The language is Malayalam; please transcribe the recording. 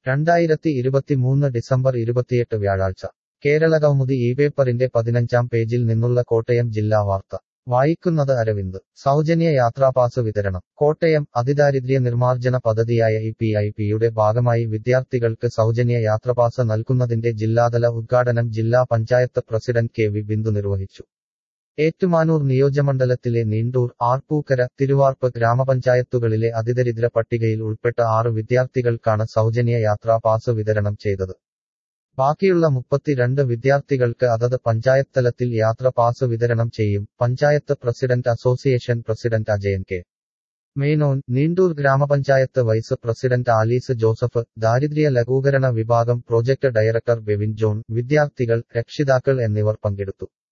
രണ്ടായിരത്തി ഇരുപത്തിമൂന്ന് ഡിസംബർ ഇരുപത്തിയെട്ട് വ്യാഴാഴ്ച കേരളകൗമുദി ഈ പേപ്പറിന്റെ പതിനഞ്ചാം പേജിൽ നിന്നുള്ള കോട്ടയം ജില്ലാ വാർത്ത വായിക്കുന്നത് അരവിന്ദ് സൗജന്യ യാത്രാപാസ് വിതരണം കോട്ടയം അതിദാരിദ്ര്യ നിർമ്മാർജ്ജന പദ്ധതിയായ ഇ പി ഐ പിയുടെ ഭാഗമായി വിദ്യാർത്ഥികൾക്ക് സൗജന്യ യാത്രപാസ് നൽകുന്നതിന്റെ ജില്ലാതല ഉദ്ഘാടനം ജില്ലാ panchayat president K V Bindu നിർവഹിച്ചു ഏറ്റുമാനൂർ നിയോജമണ്ഡലത്തിലെ നീണ്ടൂർ ആർപ്പൂക്കര തിരുവാർപ്പ് ഗ്രാമപഞ്ചായത്തുകളിലെ അതിദരിദ്ര പട്ടികയിൽ ഉൾപ്പെട്ട ആറ് വിദ്യാർത്ഥികൾക്കാണ് സൗജന്യ യാത്രാ പാസ് വിതരണം ചെയ്തത് ബാക്കിയുള്ള മുപ്പത്തിരണ്ട് വിദ്യാർത്ഥികൾക്ക് അതത് പഞ്ചായത്ത് തലത്തിൽ യാത്ര പാസ് വിതരണം ചെയ്യും panchayat president association president Ajayan K Menon Neendoor ഗ്രാമപഞ്ചായത്ത് വൈസ് പ്രസിഡന്റ് ആലീസ് ജോസഫ് ദാരിദ്ര്യ ലഘൂകരണ വിഭാഗം പ്രോജക്ട് ഡയറക്ടർ ബെവിൻ ജോൺ വിദ്യാർത്ഥികൾ രക്ഷിതാക്കൾ എന്നിവർ പങ്കെടുത്തു